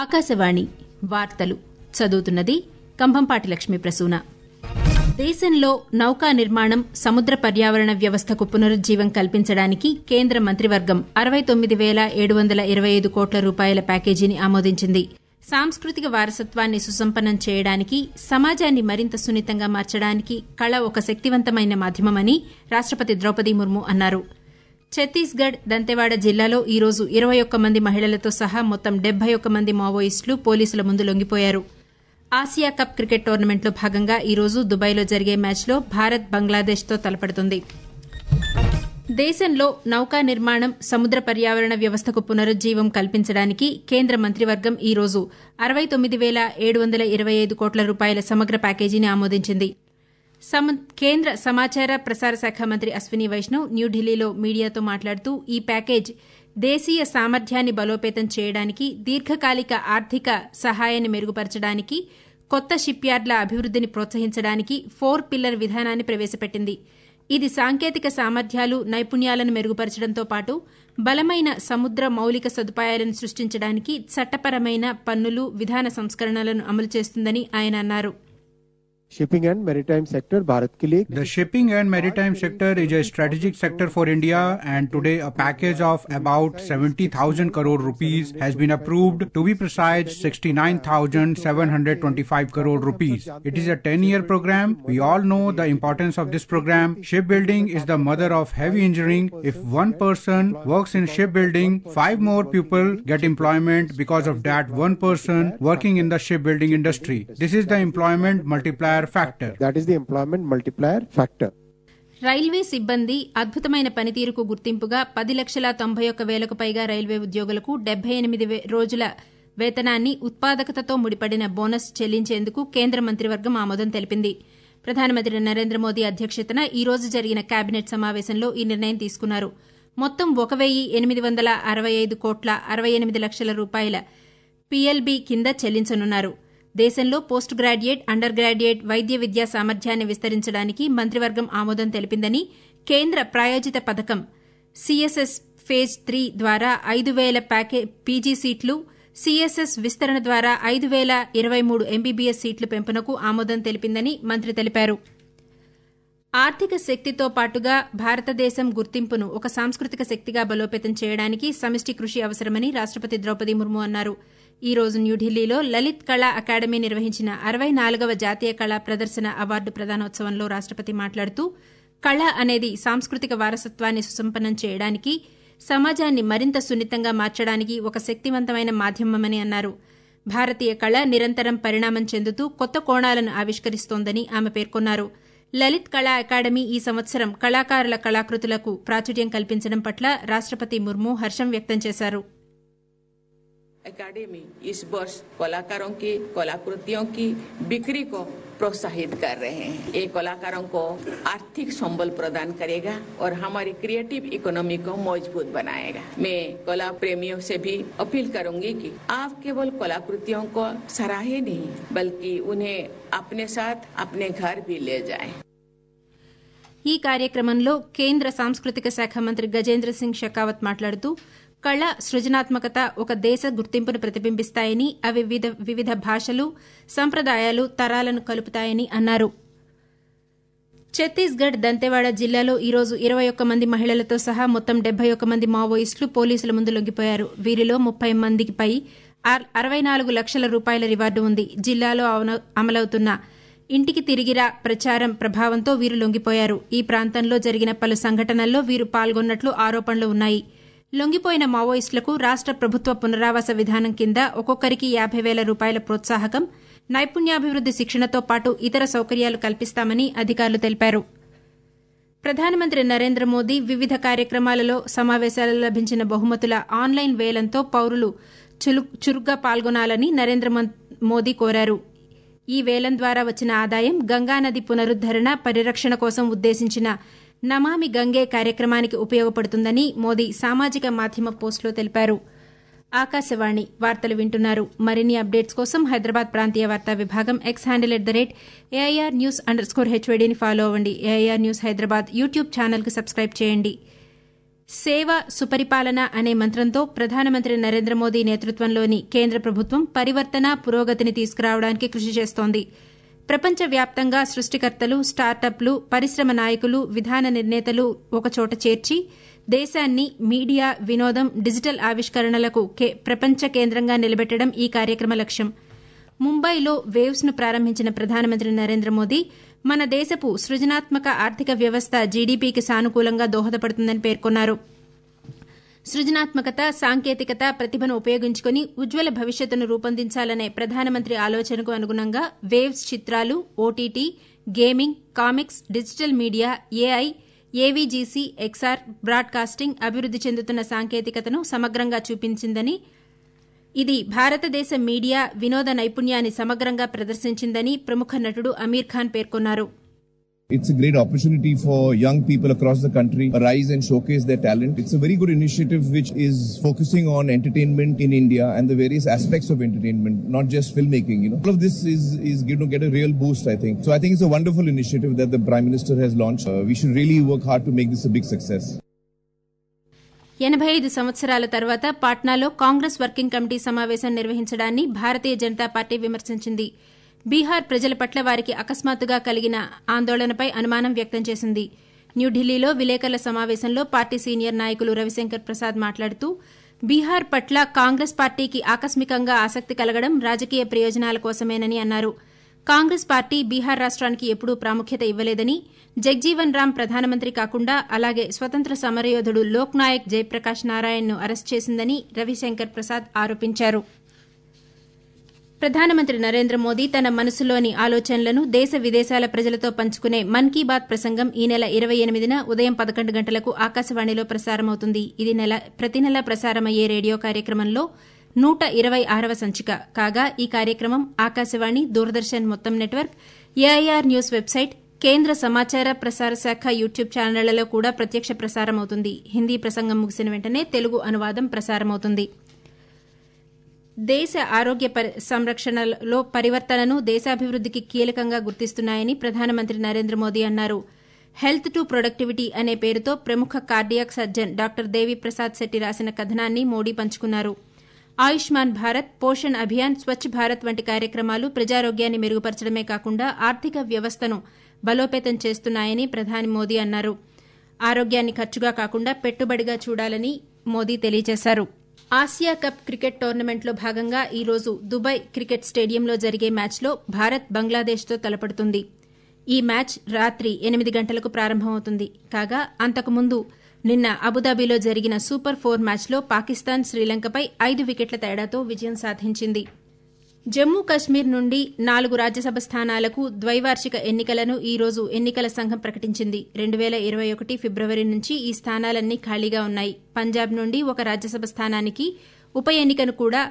ఆకాశవాణి వార్తలు చదువుతున్నది కంభంపాటి లక్ష్మీ ప్రసూన దేశంలో నౌకా నిర్మాణం సముద్ర పర్యావరణ వ్యవస్థకు పునరుజ్జీవం కల్పించడానికి కేంద్ర మంత్రివర్గం అరవై తొమ్మిది పేల ఏడు వందల ఇరవై ఐదు కోట్ల రూపాయల ప్యాకేజీని ఆమోదించింది సాంస్కృతిక వారసత్వాన్ని సుసంపన్నం చేయడానికి సమాజాన్ని మరింత సున్నితంగా మార్చడానికి కళ ఒక శక్తివంతమైన మాధ్యమమని రాష్టపతి ద్రౌపది ముర్ము అన్నారు ఛత్తీస్గఢ్ దంతెవాడ జిల్లాలో ఈ రోజు ఇరవై ఒక్క మంది మహిళలతో సహా మొత్తం డెబ్బై ఒక్క మంది మావోయిస్టులు పోలీసుల ముందు లొంగిపోయారు ఆసియా కప్ క్రికెట్ టోర్నమెంట్లో భాగంగా ఈ రోజు దుబాయ్లో జరిగే మ్యాచ్లో భారత్ బంగ్లాదేశ్తో తలపడుతుంది దేశంలో నౌకా నిర్మాణం సముద్ర పర్యావరణ వ్యవస్థకు పునరుజ్జీవం కల్పించడానికి కేంద్ర మంత్రివర్గం ఈ రోజు అరవై తొమ్మిది పేల ఏడు వందల ఇరవై ఐదు కోట్ల రూపాయల సమగ్ర ప్యాకేజీని ఆమోదించింది కేంద్ర సమాచార ప్రసార శాఖ మంత్రి అశ్విని వైష్ణవ్ న్యూఢిల్లీలో మీడియాతో మాట్లాడుతూ ఈ ప్యాకేజ్ దేశీయ సామర్థ్యాన్ని బలోపేతం చేయడానికి దీర్ఘకాలిక ఆర్థిక సహాయాన్ని మెరుగుపరచడానికి కొత్త షిప్ యార్డుల అభివృద్దిని ప్రోత్సహించడానికి ఫోర్ పిల్లర్ విధానాన్ని ప్రవేశపెట్టింది ఇది సాంకేతిక సామర్థ్యాలు నైపుణ్యాలను మెరుగుపరచడంతో పాటు బలమైన సముద్ర మౌలిక సదుపాయాలను సృష్టించడానికి చట్టపరమైన పన్నులు విధాన సంస్కరణలను అమలు చేస్తుందని ఆయన అన్నారు shipping and maritime sector Bharat के लिए The shipping and maritime sector is a strategic sector for India and today a package of about 70,000 crore rupees has been approved to be precise 69,725 crore rupees. It is a 10 year program. We all know the importance of this program. Shipbuilding is the mother of heavy engineering. If one person works in shipbuilding, five more people get employment because of that one person working in the shipbuilding industry. This is the employment multiplier factor. that is the employment multiplier factor railway సిబ్బంది అద్భుతమైన పనితీరుకు గుర్తింపుగా పది లక్షల తొంభై ఒక్క వేలకు పైగా రైల్వే ఉద్యోగులకు డెబ్బై ఎనిమిది రోజుల వేతనాన్ని ఉత్పాదకతతో ముడిపడిన బోనస్ చెల్లించేందుకు కేంద్ర మంత్రివర్గం ఆమోదం తెలిపింది ప్రధానమంత్రి నరేంద్ర మోదీ అధ్యక్షతన ఈ రోజు జరిగిన కేబినెట్ సమావేశంలో ఈ నిర్ణయం తీసుకున్నారు మొత్తం ఒక వెయ్యి ఎనిమిది వందల అరవై ఐదు కోట్ల అరవై ఎనిమిది లక్షల రూపాయల పీఎల్బీ కింద చెల్లించనున్నారు దేశంలో పోస్ట్ గ్రాడ్యుయేట్ అండర్ గ్రాడ్యుయేట్ వైద్య విద్యా సామర్థ్యాన్ని విస్తరించడానికి మంత్రివర్గం ఆమోదం తెలిపిందని కేంద్ర ప్రాయోజిత పథకం సీఎస్ఎస్ ఫేజ్ త్రీ ద్వారా ఐదు వేల పీజీ సీట్లు సీఎస్ఎస్ విస్తరణ ద్వారా ఐదు వేల ఇరవై మూడు ఎంబీబీఎస్ సీట్ల పెంపునకు ఆమోదం తెలిపిందని మంత్రి తెలిపారు ఆర్థిక శక్తితో పాటుగా భారతదేశం గుర్తింపును ఒక సాంస్కృతిక శక్తిగా బలోపేతం చేయడానికి సమిష్టి కృషి అవసరమని రాష్టపతి ద్రౌపది ముర్ము అన్నారు ఈ రోజు న్యూఢిల్లీలో లలిత్ కళా అకాడమీ నిర్వహించిన అరవై నాలుగవ జాతీయ కళా ప్రదర్శన అవార్డు ప్రదానోత్సవంలో రాష్టపతి మాట్లాడుతూ కళ అనేది సాంస్కృతిక వారసత్వాన్ని సుసంపన్నం చేయడానికి సమాజాన్ని మరింత సున్నితంగా మార్చడానికి ఒక శక్తివంతమైన మాధ్యమమని అన్నారు భారతీయ కళ నిరంతరం పరిణామం చెందుతూ కొత్త కోణాలను ఆవిష్కరిస్తోందని ఆమె పేర్కొన్నారు లలిత్ కళా అకాడమీ ఈ సంవత్సరం కళాకారుల కళాకృతులకు ప్రాచుర్యం కల్పించడం పట్ల రాష్టపతి ముర్ము హర్షం వ్యక్తం చేశారు एकेडमी इस वर्ष कलाकारों की कलाकृतियों की बिक्री को प्रोत्साहित कर रहे हैं ये कलाकारों को आर्थिक संबल प्रदान करेगा और हमारी क्रिएटिव इकोनॉमी को मजबूत बनाएगा मैं कला प्रेमियों से भी अपील करूंगी कि आप केवल कलाकृतियों को सराहे नहीं बल्कि उन्हें अपने साथ अपने घर भी ले जाएं। ఈ కార్యక్రమంలో కేంద్ర సాంస్కృతిక శాఖ మంత్రి గజేంద్ర సింగ్ షెకావత్ మాట్లాడుతూ కళ సృజనాత్మకత ఒక దేశ గుర్తింపును ప్రతిబింబిస్తాయని అవి వివిధ భాషలు సంప్రదాయాలు తరాలను కలుపుతాయని అన్నారు ఛత్తీస్గఢ్ దంతెవాడ జిల్లాలో ఈ రోజు ఇరవై ఒక్క మంది మహిళలతో సహా మొత్తం డెబ్బై ఒక్క మంది మావోయిస్టులు పోలీసుల ముందు లొంగిపోయారు వీరిలో ముప్పై మందిపై అరవై నాలుగు లక్షల రూపాయల రివార్డు ఉంది జిల్లాలో అమలవుతున్న ఇంటికి తిరిగిరా ప్రచారం ప్రభావంతో వీరు లొంగిపోయారు ఈ ప్రాంతంలో జరిగిన పలు సంఘటనల్లో వీరు పాల్గొన్నట్లు ఆరోపణలు ఉన్నాయి లొంగిపోయిన మావోయిస్టులకు రాష్ట ప్రభుత్వ పునరావాస విధానం కింద ఒక్కొక్కరికి యాబై వేల రూపాయల ప్రోత్సాహకం నైపుణ్యాభివృద్ది శిక్షణతో పాటు ఇతర సౌకర్యాలు కల్పిస్తామని అధికారులు తెలిపారు ప్రధానమంత్రి నరేంద్ర మోదీ వివిధ కార్యక్రమాలలో సమావేశాలలో లభించిన బహుమతుల ఆన్లైన్ వేలంతో పౌరులు చురుగ్గా పాల్గొనాలని నరేంద్ర మోదీ కోరారు ఈ వేలం ద్వారా వచ్చిన ఆదాయం గంగానది పునరుద్దరణ పరిరక్షణ కోసం ఉద్దేశించిన నమామి గంగే కార్యక్రమానికి ఉపయోగపడుతుందని మోదీ సామాజిక మాధ్యమ పోస్టులో తెలిపారు ఆకాశవాణి వార్తలు వింటున్నారు మరిన్ని అప్డేట్స్ కోసం హైదరాబాద్ ప్రాంతీయ వార్తా విభాగం X handle at the rate AIR news underscore హెచ్వైడీని ఫాలో అవ్వండి ఏఐఆర్ న్యూస్ హైదరాబాద్ యూట్యూబ్ ఛానల్కి సబ్స్క్రైబ్ చేయండి సేవ సుపరిపాలన అనే మంత్రంతో ప్రధానమంత్రి నరేంద్ర మోదీ నేతృత్వంలోని కేంద్ర ప్రభుత్వం పరివర్తన పురోగతిని తీసుకురావడానికి కృషి చేస్తోంది ప్రపంచవ్యాప్తంగా సృష్టికర్తలు స్టార్టప్లు పరిశ్రమ నాయకులు విధాన నిర్ణేతలు ఒకచోట చేర్చి దేశాన్ని మీడియా వినోదం డిజిటల్ ఆవిష్కరణలకు ప్రపంచ కేంద్రంగా నిలబెట్టడం ఈ కార్యక్రమ లక్ష్యం ముంబైలో వేవ్స్ ను ప్రారంభించిన ప్రధానమంత్రి నరేంద్ర మోదీ మన దేశపు సృజనాత్మక ఆర్థిక వ్యవస్థ జీడీపీకి సానుకూలంగా దోహదపడుతుందని పేర్కొన్నారు సృజనాత్మకత సాంకేతికత ప్రతిభను ఉపయోగించుకుని ఉజ్వల భవిష్యత్తును రూపొందించాలనే ప్రధానమంత్రి ఆలోచనకు అనుగుణంగా వేవ్స్ చిత్రాలు OTT gaming comics digital media AI AVGC XR broadcasting అభివృద్ది చెందుతున్న సాంకేతికతను సమగ్రంగా చూపించిందని ఇది భారతదేశ మీడియా వినోద నైపుణ్యాన్ని సమగ్రంగా ప్రదర్శించిందని ప్రముఖ నటుడు అమీర్ ఖాన్ పేర్కొన్నారు It's a great opportunity for young people across the country rise and showcase their talent. It's a very good initiative which is focusing on entertainment in India and the various aspects of entertainment, not just filmmaking. You know, all of this is is going to get a real boost. I think. So I think it's a wonderful initiative that the Prime Minister has launched. Uh, we should really work hard to make this a big success. ఎనబై ఐదు సంవత్సరాల తర్వాత పాట్నాలో Congress working committee సమావేశం నిర్వహించడాన్ని Bharatiya Janata Party విమర్శించింది బీహార్ ప్రజల పట్ల వారికి అకస్మాత్తుగా కలిగిన ఆందోళనపై అనుమానం వ్యక్తం చేసింది న్యూఢిల్లీలో విలేకరుల సమావేశంలో పార్టీ సీనియర్ నాయకులు రవిశంకర్ ప్రసాద్ మాట్లాడుతూ బీహార్ పట్ల కాంగ్రెస్ పార్టీకి ఆకస్మికంగా ఆసక్తి కలగడం రాజకీయ ప్రయోజనాల కోసమేనని అన్నారు కాంగ్రెస్ పార్టీ బీహార్ రాష్ట్రానికి ఎప్పుడూ ప్రాముఖ్యత ఇవ్వలేదని జగ్జీవన్ రామ్ ప్రధానమంత్రి కాకుండా అలాగే స్వతంత్ర సమరయోధుడు లోక్ నాయక్ జయప్రకాష్ నారాయణ్ను అరెస్ట్ చేసిందని రవిశంకర్ ప్రసాద్ ఆరోపించారు ప్రధానమంత్రి నరేంద్ర మోదీ తన మనసులోని ఆలోచనలను దేశ విదేశాల ప్రజలతో పంచుకునే మన్ కీ బాత్ ప్రసంగం ఈ నెల ఇరవై ఎనిమిదిన ఉదయం పదకొండు గంటలకు ఆకాశవాణిలో ప్రసారమవుతుంది ఇది నెల ప్రతి నెల ప్రసారమయ్యే రేడియో కార్యక్రమంలో నూట ఇరవై ఆరవ సంచిక కాగా ఈ కార్యక్రమం ఆకాశవాణి దూరదర్శన్ మొత్తం నెట్వర్క్ ఏఐఆర్ న్యూస్ వెబ్సైట్ కేంద్ర సమాచార ప్రసార శాఖ యూట్యూబ్ ఛానళ్లలో కూడా ప్రత్యక్ష ప్రసారమవుతుంది హిందీ ప్రసంగం ముగిసిన వెంటనే తెలుగు అనువాదం ప్రసారమవుతుంది దేశ ఆరోగ్య సంరక్షణలో పరివర్తనను దేశాభివృద్దికి కీలకంగా గుర్తిస్తున్నాయని ప్రధానమంత్రి నరేంద్ర మోదీ అన్నారు హెల్త్ టు ప్రొడక్టివిటీ అనే పేరుతో ప్రముఖ cardiac surgeon doctor Deviprasad Shetty రాసిన కథనాన్ని మోడీ పంచుకున్నారు ఆయుష్మాన్ భారత్ పోషణ్ అభియాన్ స్వచ్ఛ భారత్ వంటి కార్యక్రమాలు ప్రజారోగ్యాన్ని మెరుగుపరచడమే కాకుండా ఆర్థిక వ్యవస్థను బలోపేతం చేస్తున్నాయని ప్రధాని మోదీ అన్నారు ఆరోగ్యాన్ని ఖర్చుగా కాకుండా పెట్టుబడిగా చూడాలని మోదీ తెలియజేశారు ఆసియా కప్ క్రికెట్ టోర్నమెంట్లో భాగంగా ఈ రోజు దుబాయ్ క్రికెట్ స్టేడియంలో జరిగే మ్యాచ్లో భారత్ బంగ్లాదేశ్తో తలపడుతుంది ఈ మ్యాచ్ రాత్రి ఎనిమిది గంటలకు ప్రారంభమవుతుంది కాగా అంతకుముందు నిన్న అబుదాబిలో జరిగిన సూపర్ ఫోర్ మ్యాచ్లో పాకిస్తాన్ శ్రీలంకపై ఐదు వికెట్ల తేడాతో విజయం సాధించింది జమ్మూ కశ్మీర్ నుండి నాలుగు రాజ్యసభ స్థానాలకు ద్వైవార్షిక ఎన్నికలను ఈ రోజు ఎన్నికల సంఘం ప్రకటించింది రెండు వేల ఇరవై ఒకటి ఫిబ్రవరి నుంచి ఈ స్థానాలన్నీ ఖాళీగా ఉన్నాయి పంజాబ్ నుండి ఒక రాజ్యసభ స్థానానికి ఉప ఎన్నికను కూడా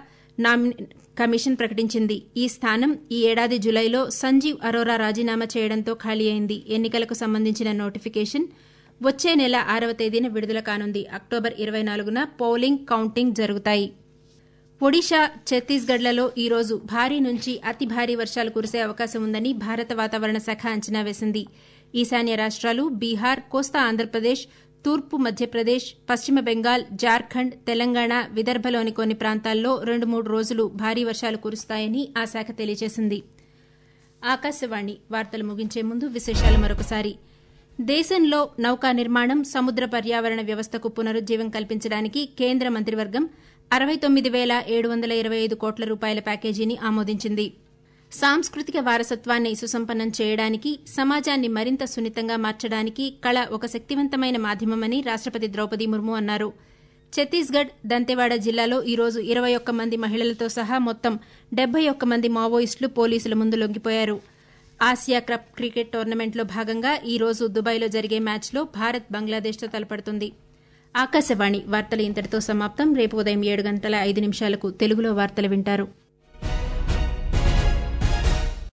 కమిషన్ ప్రకటించింది ఈ స్థానం ఈ ఏడాది జులైలో సంజీవ్ అరోరా రాజీనామా చేయడంతో ఖాళీ అయింది ఎన్నికలకు సంబంధించిన నోటిఫికేషన్ వచ్చే నెల ఆరవ తేదీన విడుదల కానుంది అక్టోబర్ ఇరవై నాలుగున పోలింగ్ కౌంటింగ్ జరుగుతాయి ఒడిషా ఛత్తీస్గఢ్లలో ఈ రోజు భారీ నుంచి అతి భారీ వర్షాలు కురిసే అవకాశం ఉందని భారత వాతావరణ శాఖ అంచనా వేసింది ఈశాన్య రాష్ట్రాలు బీహార్ కోస్తా ఆంధ్రప్రదేశ్ తూర్పు మధ్యప్రదేశ్ పశ్చిమ బెంగాల్ జార్ఖండ్ తెలంగాణ విదర్భలోని కొన్ని ప్రాంతాల్లో రెండు మూడు రోజులు భారీ వర్షాలు కురుస్తాయని ఆ శాఖ తెలియజేసింది ఆకాశవాణి వార్తలు ముగించే ముందు విశేషాలు మరొకసారి దేశంలో నౌకా నిర్మాణం సముద్ర పర్యావరణ వ్యవస్థకు పునరుజ్జీవం కల్పించడానికి కేంద్ర మంత్రివర్గం అరవై తొమ్మిది వేల ఏడు వందల ఇరవై ఐదు కోట్ల రూపాయల ప్యాకేజీని ఆమోదించింది సాంస్కృతిక వారసత్వాన్ని సుసంపన్నం చేయడానికి సమాజాన్ని మరింత సున్నితంగా మార్చడానికి కళ ఒక శక్తివంతమైన మాధ్యమమని రాష్టపతి ద్రౌపది ముర్ము అన్నారు ఛత్తీస్గఢ్ దంతెవాడ జిల్లాలో ఈ రోజు ఇరవై ఒక్క మంది మహిళలతో సహా మొత్తం డెబ్బై ఒక్క మంది మావోయిస్టులు పోలీసుల ముందు లొంగిపోయారు ఆసియా కప్ క్రికెట్ టోర్నమెంట్లో భాగంగా ఈ రోజు దుబాయ్లో జరిగే మ్యాచ్లో భారత్ బంగ్లాదేశ్తో తలపడుతుంది ఆకాశవాణి వార్తలు ఇంతటితో సమాప్తం రేపు ఉదయం ఏడు గంటల ఐదు నిమిషాలకు తెలుగులో వార్తలు వింటారు